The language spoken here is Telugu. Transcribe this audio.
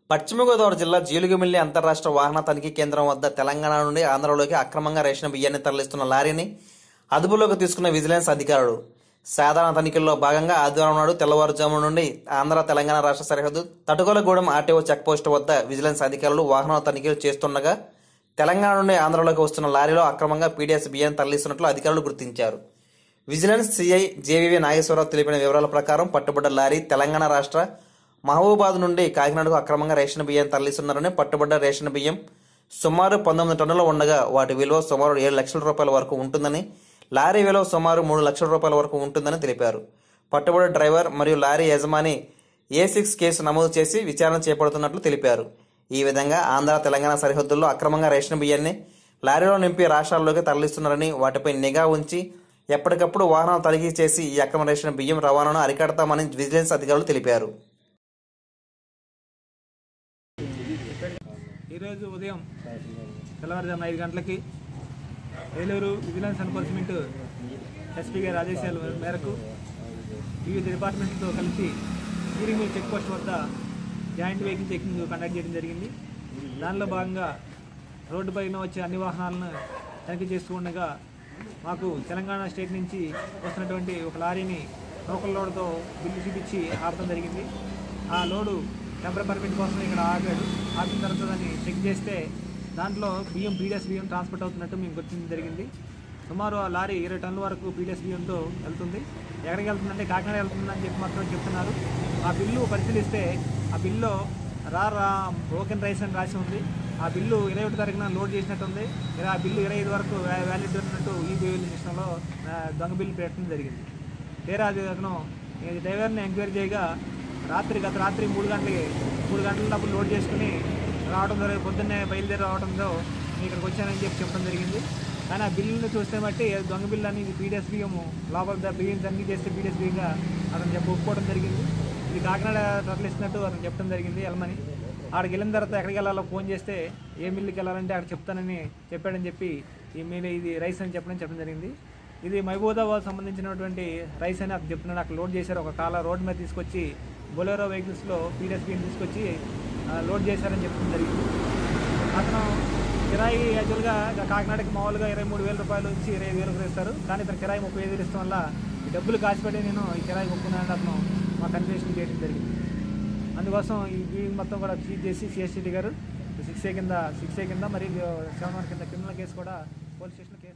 పశ్చిమ గోదావరి జిల్లా జీలుగుమిల్లి అంతరాష్ట్ర వాహన తనిఖీ కేంద్రం వద్ద తెలంగాణ నుండి ఆంధ్రలోకి అక్రమంగా రేషన్ బియ్యాన్ని తరలిస్తున్న లారీని అదుపులోకి తీసుకున్న విజిలెన్స్ అధికారులు సాధారణ తనిఖీల్లో భాగంగా ఆదివారం నాడు తెల్లవారుజాము నుండి ఆంధ్ర తెలంగాణ రాష్ట్ర సరిహద్దు తటుకోలగూడెం ఆర్టీఓ చెక్పోస్టు వద్ద విజిలెన్స్ అధికారులు వాహనాల తనిఖీలు చేస్తుండగా తెలంగాణ నుండి ఆంధ్రలోకి వస్తున్న లారీలో అక్రమంగా పీడీఎస్ బియ్యాన్ని తరలిస్తున్నట్లు అధికారులు గుర్తించారు విజిలెన్స్ సిఐ జేవీవీ నాగేశ్వరరావు తెలిపిన వివరాల ప్రకారం పట్టుబడ్డ లారీ తెలంగాణ రాష్ట్ర మహబూబాద్ నుండి కాకినాడకు అక్రమంగా రేషన్ బియ్యం తరలిస్తున్నారని పట్టుబడ్డ రేషన్ బియ్యం సుమారు పంతొమ్మిది టన్నులు ఉండగా వాటి విలువ సుమారు ఏడు లక్షల రూపాయల వరకు ఉంటుందని లారీ విలువ సుమారు మూడు లక్షల రూపాయల వరకు ఉంటుందని తెలిపారు పట్టుబడి డ్రైవర్ మరియు లారీ యజమాని ఏ సిక్స్ కేసు నమోదు చేసి విచారణ చేపడుతున్నట్లు తెలిపారు ఈ విధంగా ఆంధ్ర తెలంగాణ సరిహద్దుల్లో అక్రమంగా రేషన్ బియ్యాన్ని లారీలో నింపి రాష్ట్రాల్లోకి తరలిస్తున్నారని వాటిపై నిఘా ఉంచి ఎప్పటికప్పుడు వాహనాలు తనిఖీ చేసి ఈ అక్రమ రేషన్ బియ్యం రవాణాను అరికడతామని విజిలెన్స్ అధికారులు తెలిపారు ఈరోజు ఉదయం తెల్లవారుజామున ఐదు గంటలకి ఏలూరు విజిలెన్స్ ఎన్ఫోర్స్మెంట్ ఎస్పీ గారి ఆదేశాల మేరకు వివిధ డిపార్ట్మెంట్లతో కలిసి ఊరిమిల్ చెక్ పోస్ట్ వద్ద జాయింట్ వెహికల్ చెకింగ్ కండక్ట్ చేయడం జరిగింది దానిలో భాగంగా రోడ్డు పైన వచ్చే అన్ని వాహనాలను తనిఖీ చేస్తూ ఉండగా మాకు తెలంగాణ స్టేట్ నుంచి వస్తున్నటువంటి ఒక లారీని లోకల్ లోడ్తో బిల్లు చూపించి ఆపడం జరిగింది ఆ లోడు టెంపర్ పర్మిట్ కోసం ఇక్కడ ఆగాడు ఆపిన తర్వాత దాన్ని చెక్ చేస్తే దాంట్లో బియ్యం పీడిఎస్ బియ్యం ట్రాన్స్పోర్ట్ అవుతున్నట్టు మేము గుర్తించడం జరిగింది సుమారు ఆ లారీ ఇరవై టన్నుల వరకు పీడిఎస్ బియ్యంతో వెళ్తుంది ఎక్కడికి వెళ్తుందంటే కాకినాడ వెళ్తుందని చెప్పి మాత్రం చెప్తున్నారు ఆ బిల్లు పరిశీలిస్తే ఆ బిల్లు రా రా బ్రోకెన్ రైస్ అని రాసి ఉంది ఆ బిల్లు ఇరవై ఒకటి తారీఖున లోడ్ చేసినట్టు ఉంది ఇలా ఆ బిల్లు ఇరవై ఐదు వరకు వ్యా- వ్యాలిడ్ ఉన్నట్టు ఈ బిల్ సిస్టంలో ఆ, దొంగ బిల్లు పెట్టడం జరిగింది తీరా అది అతను ఈ డ్రైవర్ని ఎంక్వైరీ చేయగా రాత్రి గత రాత్రి మూడు గంటలకి మూడు గంటల డబ్బులు లోడ్ చేసుకుని రావడం జరిగింది పొద్దున్నే బయలుదేరి రావడంతో నేను ఇక్కడికి వచ్చానని చెప్పి చెప్పడం జరిగింది కానీ ఆ బిల్లుని చూస్తే బట్టి అది దొంగ బిల్లు అని ఇది పీడిఎస్ బియ్యము లోపల బియ్యం అన్ని చేస్తే పీడిఎస్ బియ్యంగా అతను చెప్పి ఒప్పుకోవడం జరిగింది ఇది కాకినాడ తరలిస్తున్నట్టు అతను చెప్పడం జరిగింది వెళ్ళమని ఆడికి వెళ్ళిన తర్వాత ఎక్కడికి వెళ్ళాలో ఫోన్ చేస్తే ఏ మిల్లుకి వెళ్ళాలంటే అక్కడ చెప్తానని చెప్పాడని చెప్పి ఈ మిల్ ఇది రైస్ అని చెప్పడం చెప్పడం జరిగింది ఇది మహబూబాబాద్ సంబంధించినటువంటి రైస్ అని అతను చెప్తున్నాడు అక్కడ లోడ్ చేశారు ఒక కాల రోడ్ మీద తీసుకొచ్చి బొలేరో వెహికల్స్లో పీడిఎస్బీని తీసుకొచ్చి ఆ, లోడ్ చేశారని చెప్పడం జరిగింది అతను కిరాయి యాక్చువల్గా కాకినాడకి మామూలుగా ఇరవై మూడు వేల రూపాయలు నుంచి ఇరవై ఐదు వేలకు ఇస్తారు కానీ ఇతను కిరాయి ముప్పై ఐదు వేలు ఇష్టం వల్ల ఈ డబ్బులు కాసిపెట్టి నేను ఈ కిరాయి ఒప్పుకున్నానని అతను మా కన్ఫ్యూషన్ చేయడం జరిగింది అందుకోసం ఈ బిల్డింగ్ మొత్తం కూడా సీజ్ చేసి సిఎస్సిటీ గారు సిక్స్ ఏ కింద సిక్స్ ఏ కింద మరియు సెవెన్ వన్ కింద క్రిమినల్ కేసు కూడా పోలీస్ స్టేషన్లో కేసు